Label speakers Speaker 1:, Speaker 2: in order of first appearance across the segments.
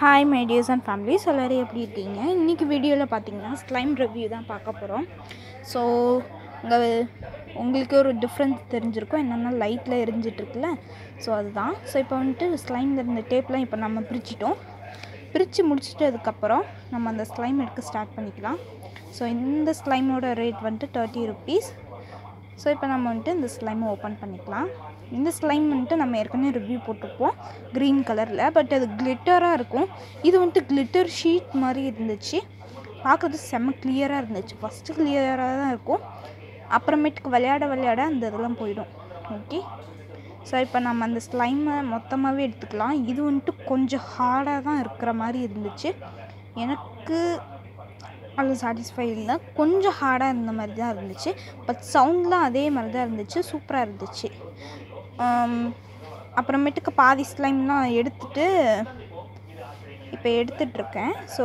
Speaker 1: hi my dears and families எல்லோரும் எப்படி இருக்கீங்க இன்றைக்கி வீடியோவில் பார்த்தீங்கன்னா ஸ்லைம் ரிவ்யூ தான் பார்க்க போகிறோம் ஸோ உங்கள் உங்களுக்கு ஒரு டிஃப்ரென்ஸ் தெரிஞ்சிருக்கும் என்னென்னா லைட்டில் எரிஞ்சிட்ருக்குல்ல ஸோ அதுதான் ஸோ இப்போ வந்துட்டு ஸ்லைமில் இருந்த டேப்லாம் இப்போ நம்ம பிரிச்சிட்டோம் பிரித்து முடிச்சுட்டு அதுக்கப்புறம் நம்ம அந்த ஸ்லைம் எடுக்க ஸ்டார்ட் பண்ணிக்கலாம் ஸோ இந்த ஸ்லைமோட ரேட் வந்துட்டு தேர்ட்டி ருபீஸ் ஸோ இப்போ நம்ம வந்துட்டு இந்த ஸ்லைமை ஓப்பன் பண்ணிக்கலாம் இந்த ஸ்லைம் வந்துட்டு நம்ம ஏற்கனவே ரிவ்யூ போட்டிருப்போம் க்ரீன் கலரில் பட் அது கிளிட்டராக இருக்கும் இது வந்துட்டு கிளிட்டர் ஷீட் மாதிரி இருந்துச்சு பார்க்குறது செம்ம கிளியராக இருந்துச்சு ஃபஸ்ட்டு கிளியராக தான் இருக்கும் அப்புறமேட்டுக்கு விளையாட விளையாட அந்த இதெல்லாம் போயிடும் ஓகே ஸோ இப்போ நம்ம அந்த ஸ்லைமை மொத்தமாகவே எடுத்துக்கலாம் இது வந்துட்டு கொஞ்சம் ஹார்டாக தான் இருக்கிற மாதிரி இருந்துச்சு எனக்கு அது சாட்டிஸ்ஃபை இல்லை கொஞ்சம் ஹார்டாக இருந்த மாதிரி தான் இருந்துச்சு பட் சவுண்ட்லாம் அதே மாதிரி தான் இருந்துச்சு சூப்பராக இருந்துச்சு ஆம், அப்புறமேட்டுக்கு பாதி ஸ்லைம்லாம் எடுத்துட்டு இப்போ எடுத்துட்ருக்கேன் ஸோ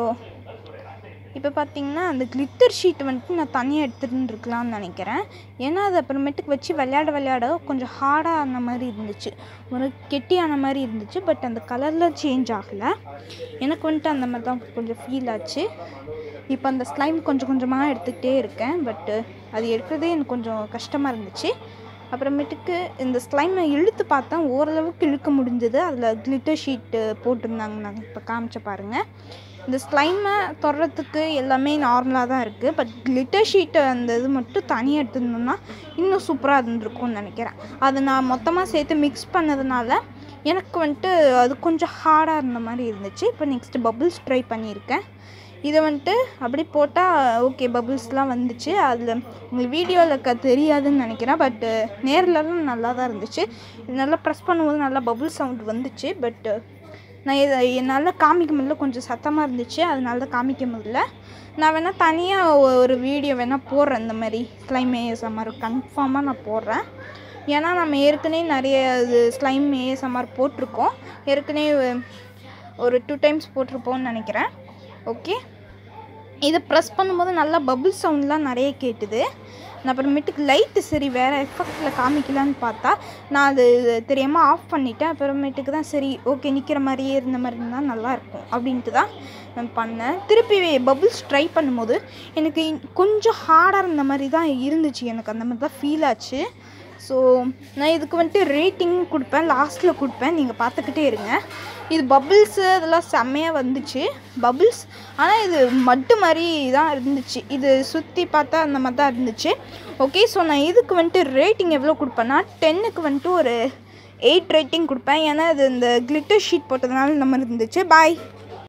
Speaker 1: இப்போ பார்த்தீங்கன்னா அந்த கிளிட்டர் ஷீட் வந்துட்டு நான் தனியாக எடுத்துகிட்டு இருக்கலாம்னு நினைக்கிறேன் ஏன்னா அது அப்புறமேட்டுக்கு வச்சு விளையாட விளையாட கொஞ்சம் ஹார்டாக ஆன மாதிரி இருந்துச்சு ஒரு கெட்டியான மாதிரி இருந்துச்சு பட் அந்த கலரில் சேஞ்ச் ஆகலை எனக்கு வந்துட்டு அந்த மாதிரி தான் கொஞ்சம் ஃபீல் ஆச்சு இப்போ அந்த ஸ்லைம் கொஞ்சம் கொஞ்சமாக எடுத்துக்கிட்டே இருக்கேன் பட்டு அது எடுக்கிறதே எனக்கு கொஞ்சம் கஷ்டமாக இருந்துச்சு அப்புறமேட்டுக்கு இந்த ஸ்லைமை இழுத்து பார்த்தேன் ஓரளவுக்கு இழுக்க முடிஞ்சது அதில் கிளிட்டர் ஷீட்டு போட்டிருந்தாங்க நாங்கள் இப்போ காமிச்ச பாருங்கள் இந்த ஸ்லைமை தொடுறதுக்கு எல்லாமே நார்மலாக தான் இருக்குது பட் கிளிட்டர் ஷீட்டு அந்த இது மட்டும் தனியாக எடுத்துருந்தோம்னா இன்னும் சூப்பராக இருந்திருக்கும்னு நினைக்கிறேன் அதை நான் மொத்தமாக சேர்த்து மிக்ஸ் பண்ணதுனால எனக்கு வந்துட்டு அது கொஞ்சம் ஹார்டாக இருந்த மாதிரி இருந்துச்சு இப்போ நெக்ஸ்ட்டு பபுள்ஸ் ட்ரை பண்ணியிருக்கேன் இதை வந்துட்டு அப்படி போட்டால் ஓகே பபுள்ஸ்லாம் வந்துச்சு அதில் உங்களுக்கு வீடியோவில் க தெரியாதுன்னு நினைக்கிறேன் பட்டு நேர்லலாம் நல்லா தான் இருந்துச்சு இது நல்லா ப்ரெஸ் பண்ணும்போது நல்லா பபுள் சவுண்ட் வந்துச்சு பட்டு நான் இதை என்னால் காமிக்க முடியல கொஞ்சம் சத்தமாக இருந்துச்சு அதனால தான் காமிக்க முடியல நான் வேணால் தனியாக ஒரு வீடியோ வேணால் போடுறேன் இந்த மாதிரி ஸ்லைம் ஏஎஸ்எம்ஆர் கன்ஃபார்மாக நான் போடுறேன் ஏன்னா நம்ம ஏற்கனவே நிறைய இது ஸ்லைம் ஏஎஸ்எம்ஆர் போட்டிருக்கோம் ஏற்கனவே ஒரு டூ டைம்ஸ் போட்டிருப்போம்னு நினைக்கிறேன் ஓகே இதை ப்ரெஸ் பண்ணும்போது நல்லா பபுள் சவுண்ட்லாம் நிறைய கேட்டுது நான் அப்புறமேட்டுக்கு லைட்டு சரி வேறு எஃபெக்டில் காமிக்கலான்னு பார்த்தா நான் அது தெரியாமல் ஆஃப் பண்ணிட்டேன் அப்புறமேட்டுக்கு தான் சரி ஓகே நிற்கிற மாதிரியே இருந்த மாதிரி இருந்தால் நல்லாயிருக்கும் அப்படின்ட்டு தான் நான் பண்ணேன் திருப்பி பபுள்ஸ் ட்ரை பண்ணும்போது எனக்கு இன்- கொஞ்சம் ஹார்டாக இருந்த மாதிரி தான் இருந்துச்சு எனக்கு அந்த மாதிரி தான் ஃபீல் ஆச்சு ஸோ நான் இதுக்கு வந்துட்டு ரேட்டிங் கொடுப்பேன் லாஸ்ட்டில் கொடுப்பேன் நீங்கள் பார்த்துக்கிட்டே இருங்க இது பபுள்ஸு அதெல்லாம் செம்மையாக வந்துச்சு பபுள்ஸ் ஆனால் இது மட்டு மாதிரி தான் இருந்துச்சு இது சுற்றி பார்த்தா அந்த மாதிரி தான் இருந்துச்சு ஓகே ஸோ நான் இதுக்கு வந்துட்டு ரேட்டிங் எவ்வளோ கொடுப்பேன்னா டென்னுக்கு வந்துட்டு ஒரு எயிட் ரேட்டிங் கொடுப்பேன் ஏன்னா இது இந்த கிளிட்டர் ஷீட் போட்டதுனால இந்த மாதிரி இருந்துச்சு பாய்